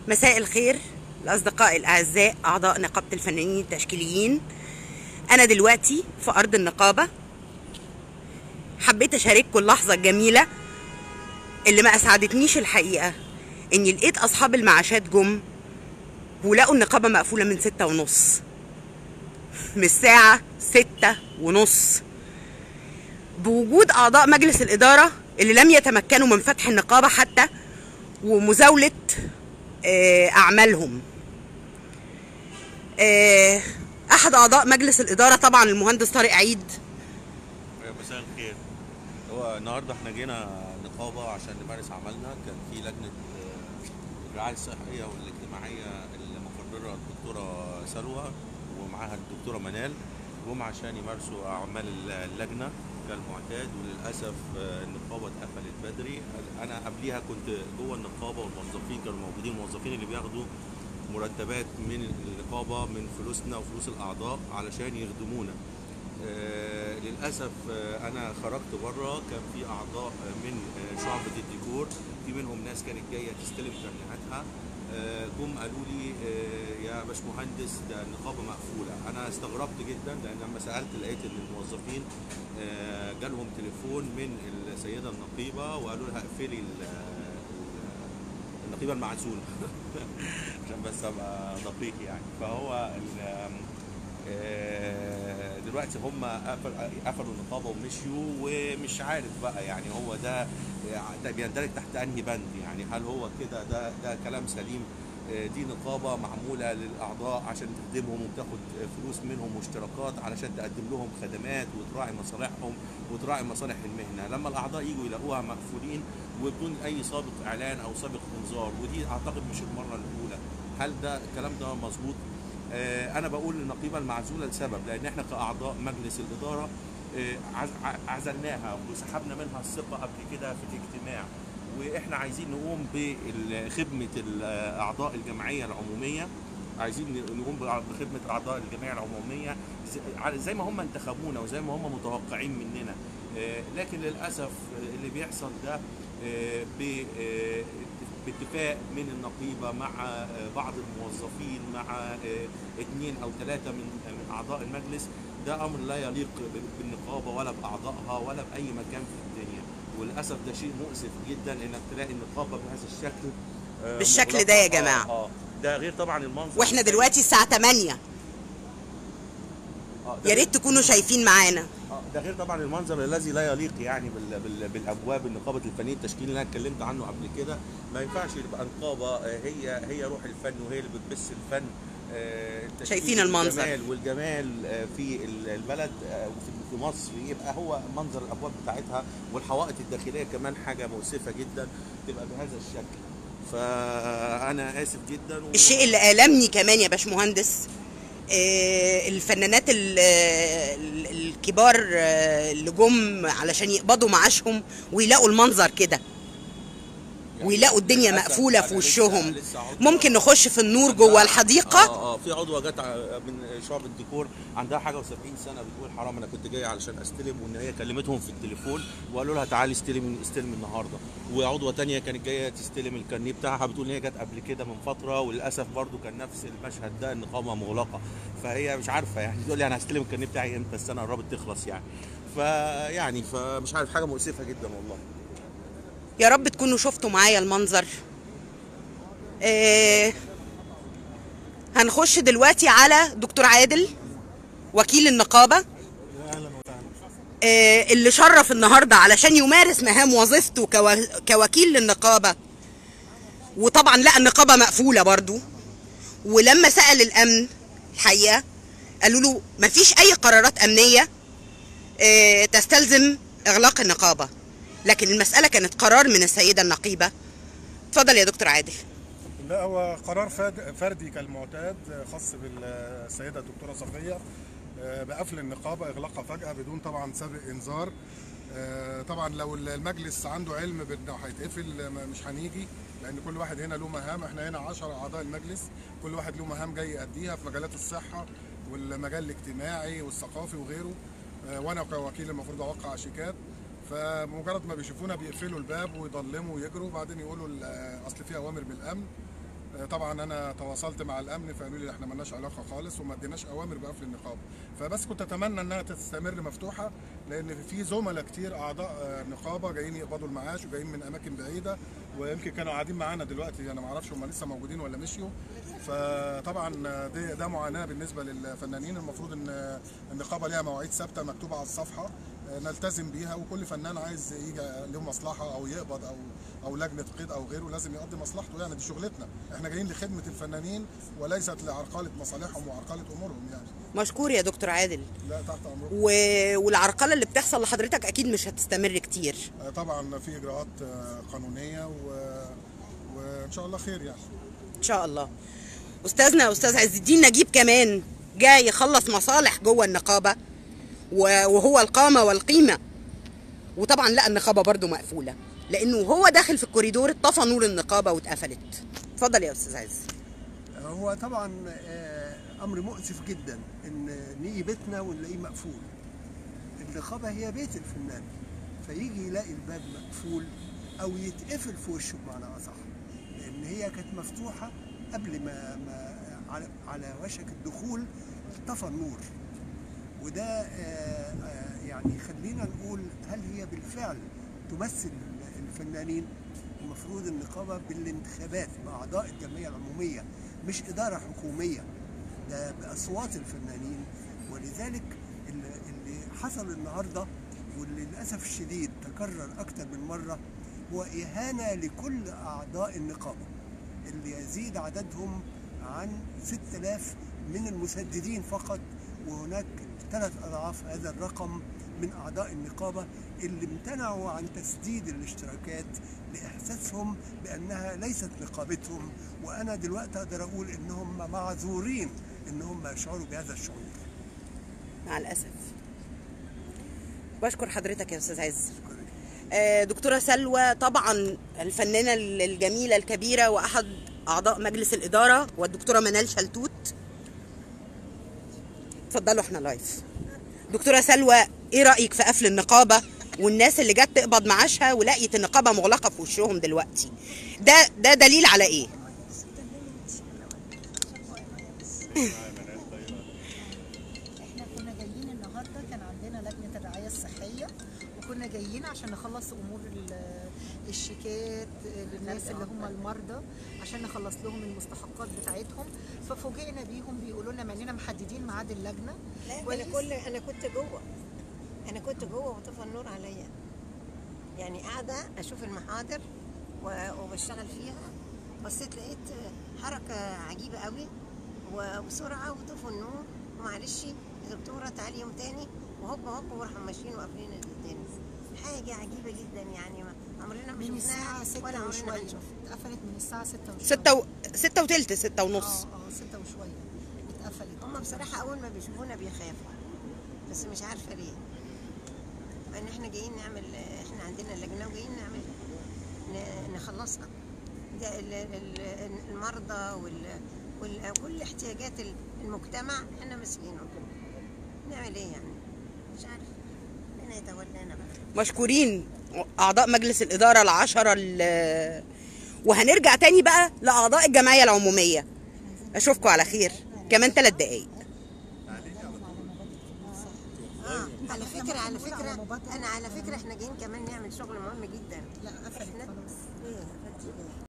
مساء الخير الأصدقاء الأعزاء أعضاء نقابة الفنانين التشكيليين أنا دلوقتي في أرض النقابة حبيت أشارككم اللحظة الجميلة اللي ما أسعدتنيش الحقيقة إني لقيت أصحاب المعاشات جم ولقوا النقابة مقفولة من ستة ونص من الساعة ستة ونص بوجود أعضاء مجلس الإدارة اللي لم يتمكنوا من فتح النقابة حتى ومزاولة آه، أعمالهم آه، أحد أعضاء مجلس الإدارة طبعا المهندس طارق عيد مساء الخير هو النهارده احنا جينا نقابه عشان نمارس عملنا كان في لجنه آه، الرعايه الصحيه والاجتماعيه المقرره الدكتوره سلوى ومعاها الدكتوره منال جم عشان يمارسوا اعمال اللجنه كالمعتاد وللاسف آه، النقابه اتقفلت بدري انا قبليها كنت جوه النقابه والموظفين كانوا موجودين الموظفين اللي بياخدوا مرتبات من النقابه من فلوسنا وفلوس الاعضاء علشان يخدمونا آه، للاسف آه، انا خرجت بره كان في اعضاء آه، من آه، شعبة الديكور في منهم ناس كانت جايه تستلم ترنيهاتها آه، جم قالوا لي آه، يا باشمهندس ده النقابه مقفوله انا استغربت جدا لان لما سالت لقيت ان الموظفين آه، جالهم تليفون من السيده النقيبه وقالوا لها اقفلي ال- ال- النقيبه المعزوله عشان بس ابقى دقيق يعني فهو ال- آه، دلوقتي هم قفل- قفلوا النقابه ومشيوا ومش عارف بقى يعني هو ده ده بيندرج تحت انهي بند يعني هل هو كده ده ده كلام سليم آه، دي نقابه معموله للاعضاء عشان تخدمهم وبتاخد فلوس منهم واشتراكات علشان تقدم لهم خدمات وتراعي مصالحهم وتراعي مصالح المهنه لما الاعضاء يجوا يلاقوها مقفولين وبدون اي سابق اعلان او سابق انذار ودي اعتقد مش المره الاولى هل ده الكلام ده مظبوط آه، انا بقول النقيبه المعزوله لسبب لان احنا كاعضاء مجلس الاداره آه، عز- ع- عزلناها وسحبنا منها الثقه قبل كده في الاجتماع واحنا عايزين نقوم بخدمه الاعضاء الجمعيه العموميه عايزين نقوم بخدمه اعضاء الجمعيه العموميه زي- على- زي ما هم انتخبونا وزي ما هم متوقعين مننا آه، لكن للاسف آه، اللي بيحصل ده آه، ب- آه، باتفاق من النقيبه مع آه، بعض الموظفين مع آه، اثنين او ثلاثه من من اعضاء المجلس ده امر لا يليق ب- بالنقابه ولا باعضائها ولا باي مكان في الدنيا وللاسف ده شيء مؤسف جدا انك تلاقي النقابه بهذا الشكل آه، بالشكل مغلقة. ده يا آه، جماعة. اه ده غير طبعا المنظر واحنا السيء. دلوقتي الساعة 8 آه، ده يا ريت تكونوا شايفين معانا آه، ده غير طبعا المنظر الذي لا يليق يعني بال بال بالابواب النقابه الفنيه التشكيل اللي انا اتكلمت عنه قبل كده ما ينفعش يبقى نقابه آه، هي هي روح الفن وهي اللي بتبث الفن آه، التشكيل شايفين المنظر. والجمال والجمال آه، في ال- البلد آه، وفي في مصر يبقى هو منظر الابواب بتاعتها والحوائط الداخليه كمان حاجه مؤسفه جدا تبقى بهذا الشكل فانا اسف جدا و... الشيء اللي ألمني كمان يا باشمهندس آه، الفنانات ال- ال- الكبار آه، اللي جم علشان يقبضوا معاشهم ويلاقوا المنظر كده يعني ويلاقوا الدنيا للأسف مقفولة أنا في لسه- وشهم لسه عضو- ممكن نخش في النور جوه الحديقة اه اه في عضوه جت ع- من شعب الديكور عندها حاجه و70 سنه بتقول حرام انا كنت جاي علشان استلم وان هي كلمتهم في التليفون وقالوا لها تعالي استلم استلم النهارده وعضوه تانية كانت جايه تستلم الكارنيه بتاعها بتقول ان هي جت قبل كده من فتره وللاسف برضو كان نفس المشهد ده النقابه مغلقه فهي مش عارفه يعني تقول لي انا هستلم الكارنيه بتاعي امتى السنه قربت تخلص يعني فيعني فمش عارف حاجه مؤسفه جدا والله يا رب تكونوا شفتوا معايا المنظر آه هنخش دلوقتي على دكتور عادل وكيل النقابة آه اللي شرف النهاردة علشان يمارس مهام وظيفته كو- كوكيل للنقابة وطبعا لقى النقابة مقفولة برضو ولما سأل الأمن الحقيقة قالوا له مفيش أي قرارات أمنية آه، تستلزم إغلاق النقابة لكن المسألة كانت قرار من السيدة النقيبة اتفضل يا دكتور عادل لا هو قرار فاد- فردي كالمعتاد خاص بالسيده الدكتوره صفيه آه، بقفل النقابه اغلاقها فجاه بدون طبعا سابق انذار آه، طبعا لو المجلس عنده علم بانه هيتقفل ما- مش هنيجي لان كل واحد هنا له مهام احنا هنا 10 اعضاء المجلس كل واحد له مهام جاي يأديها في مجالات الصحه والمجال الاجتماعي والثقافي وغيره آه، وانا كوكيل المفروض اوقع شيكات فمجرد ما بيشوفونا بيقفلوا الباب ويضلموا ويجروا وبعدين يقولوا ال- اصل في اوامر من الامن آه، طبعا انا تواصلت مع الامن فقالوا لي احنا مالناش علاقه خالص وما اديناش اوامر بقفل النقابه فبس كنت اتمنى انها تستمر مفتوحه لان في زملاء كتير اعضاء آه، نقابه جايين يقبضوا المعاش وجايين من اماكن بعيده ويمكن كانوا قاعدين معانا دلوقتي انا ما اعرفش هم لسه موجودين ولا مشيوا فطبعا آه، ده ده معاناه بالنسبه للفنانين المفروض ان آه، النقابه ليها مواعيد ثابته مكتوبه على الصفحه آه، نلتزم بيها وكل فنان عايز يجي له مصلحه او يقبض او او لجنه قيد او غيره لازم يقضي مصلحته يعني دي شغلتنا احنا جايين لخدمه الفنانين وليست لعرقله مصالحهم وعرقله امورهم يعني مشكور يا دكتور عادل لا تحت امركم و... والعرقله اللي بتحصل لحضرتك اكيد مش هتستمر كتير آه، طبعا في اجراءات آه، قانونيه و... وان شاء الله خير يعني ان شاء الله استاذنا استاذ عز الدين نجيب كمان جاي يخلص مصالح جوه النقابه و- وهو القامه والقيمه وطبعا لا النقابه برضو مقفوله لانه هو داخل في الكوريدور اتطفى نور النقابه واتقفلت اتفضل يا استاذ عز هو طبعا آه، امر مؤسف جدا ان نيجي بيتنا ونلاقيه مقفول النقابه هي بيت الفنان فيجي يلاقي الباب مقفول او يتقفل في وشه بمعنى اصح لان هي كانت مفتوحه قبل ما, ما على, على وشك الدخول طفى النور وده آه، آه، يعني خلينا نقول هل هي بالفعل تمثل الفنانين المفروض النقابة بالانتخابات بأعضاء الجمعية العمومية مش إدارة حكومية ده بأصوات الفنانين ولذلك اللي اللي حصل النهاردة واللي للأسف الشديد تكرر أكثر من مرة هو إهانة لكل أعضاء النقابة اللي يزيد عددهم عن 6000 من المسددين فقط وهناك ثلاث أضعاف هذا الرقم من أعضاء النقابة اللي امتنعوا عن تسديد الاشتراكات لإحساسهم بأنها ليست نقابتهم وأنا دلوقتي أقدر أقول إنهم معذورين إنهم يشعروا بهذا الشعور مع الاسف بشكر حضرتك يا استاذ عز آه، دكتوره سلوى طبعا الفنانه الجميله الكبيره واحد اعضاء مجلس الاداره والدكتوره منال شلتوت اتفضلوا احنا لايف دكتوره سلوى ايه رايك في قفل النقابه والناس اللي جت تقبض معاشها ولقيت النقابه مغلقه في وشهم دلوقتي ده ده دليل على ايه احنا كنا جايين النهارده كان عندنا لجنه الرعايه الصحيه وكنا جايين عشان نخلص امور ال- الشيكات للناس اللي هم المرضى عشان نخلص لهم المستحقات بتاعتهم ففوجئنا بيهم بيقولوا لنا مع اننا محددين ميعاد اللجنه لا انا كويس. كل انا كنت جوه انا كنت جوه وطفى النور عليا يعني قاعده اشوف المحاضر و- وبشتغل فيها بصيت لقيت حركه عجيبه قوي وبسرعه وطفوا النور ومعلش يا دكتوره تعالي يوم تاني وهوب هوب وراحوا ماشيين وقافلين التاني حاجه عجيبه جدا يعني ما عمرنا ما من شفناها الساعه 6 ولا عمرنا وشويه هنشوفها اتقفلت من الساعه 6 وشويه ستة و... ستة وتلت ستة ونص اه اه 6 وشويه اتقفلت هم بصراحة أول ما بيشوفونا بيخافوا بس مش عارفة ليه إن إحنا جايين نعمل إحنا عندنا لجنة وجايين نعمل ن- نخلصها ده ال- ال- المرضى وال وكل احتياجات المجتمع إحنا ماسكينه نعمل إيه يعني مش عارف ربنا يتولانا بقى مشكورين اعضاء مجلس الاداره العشره ال- وهنرجع تاني بقى لاعضاء الجمعيه العموميه اشوفكم على خير كمان ثلاث دقايق آه على فكرة على فكرة أنا على فكرة إحنا جايين كمان نعمل شغل مهم جدا لا قفلت إحنا خلاص